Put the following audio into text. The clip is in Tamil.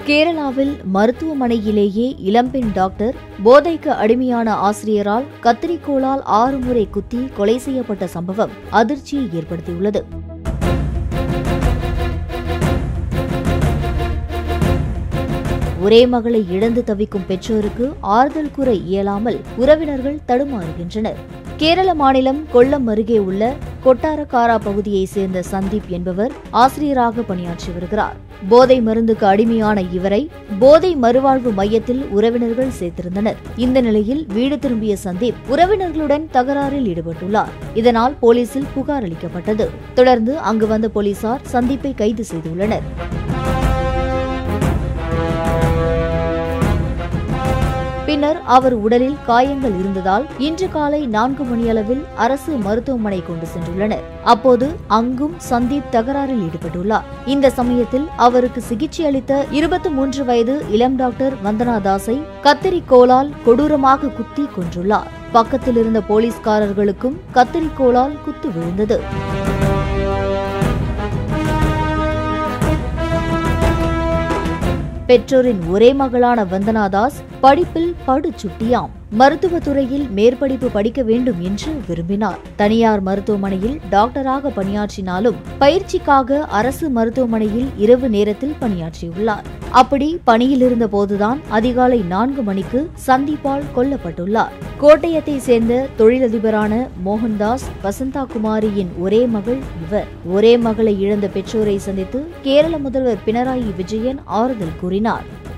கேரளாவில் மருத்துவமனையிலேயே இளம்பெண் டாக்டர் போதைக்கு அடிமையான ஆசிரியரால் கத்திரிக்கோளால் ஆறு முறை குத்தி கொலை செய்யப்பட்ட சம்பவம் அதிர்ச்சியை ஏற்படுத்தியுள்ளது ஒரே மகளை இழந்து தவிக்கும் பெற்றோருக்கு ஆறுதல் கூற இயலாமல் உறவினர்கள் தடுமாறுகின்றனர் கேரள மாநிலம் கொல்லம் அருகே உள்ள கொட்டாரக்காரா பகுதியைச் சேர்ந்த சந்தீப் என்பவர் ஆசிரியராக பணியாற்றி வருகிறார் போதை மருந்துக்கு அடிமையான இவரை போதை மறுவாழ்வு மையத்தில் உறவினர்கள் சேர்த்திருந்தனர் இந்த நிலையில் வீடு திரும்பிய சந்தீப் உறவினர்களுடன் தகராறில் ஈடுபட்டுள்ளார் இதனால் போலீசில் புகார் அளிக்கப்பட்டது தொடர்ந்து அங்கு வந்த போலீசார் சந்தீப்பை கைது செய்துள்ளனர் பின்னர் அவர் உடலில் காயங்கள் இருந்ததால் இன்று காலை நான்கு மணியளவில் அரசு மருத்துவமனை கொண்டு சென்றுள்ளனர் அப்போது அங்கும் சந்தீப் தகராறில் ஈடுபட்டுள்ளார் இந்த சமயத்தில் அவருக்கு சிகிச்சை அளித்த இருபத்தி மூன்று வயது இளம் டாக்டர் வந்தனா தாஸை கத்தரிக்கோலால் கொடூரமாக குத்தி கொன்றுள்ளார் பக்கத்தில் இருந்த போலீஸ்காரர்களுக்கும் கத்தரிக்கோலால் குத்து விழுந்தது பெற்றோரின் ஒரே மகளான வந்தனாதாஸ் படிப்பில் படுச்சுட்டியாம் மருத்துவத் துறையில் மேற்படிப்பு படிக்க வேண்டும் என்று விரும்பினார் தனியார் மருத்துவமனையில் டாக்டராக பணியாற்றினாலும் பயிற்சிக்காக அரசு மருத்துவமனையில் இரவு நேரத்தில் பணியாற்றியுள்ளார் அப்படி பணியில் இருந்த போதுதான் அதிகாலை நான்கு மணிக்கு சந்தீப்பால் கொல்லப்பட்டுள்ளார் கோட்டயத்தை சேர்ந்த தொழிலதிபரான மோகன்தாஸ் வசந்தா குமாரியின் ஒரே மகள் இவர் ஒரே மகளை இழந்த பெற்றோரை சந்தித்து கேரள முதல்வர் பினராயி விஜயன் ஆறுதல் கூறினார்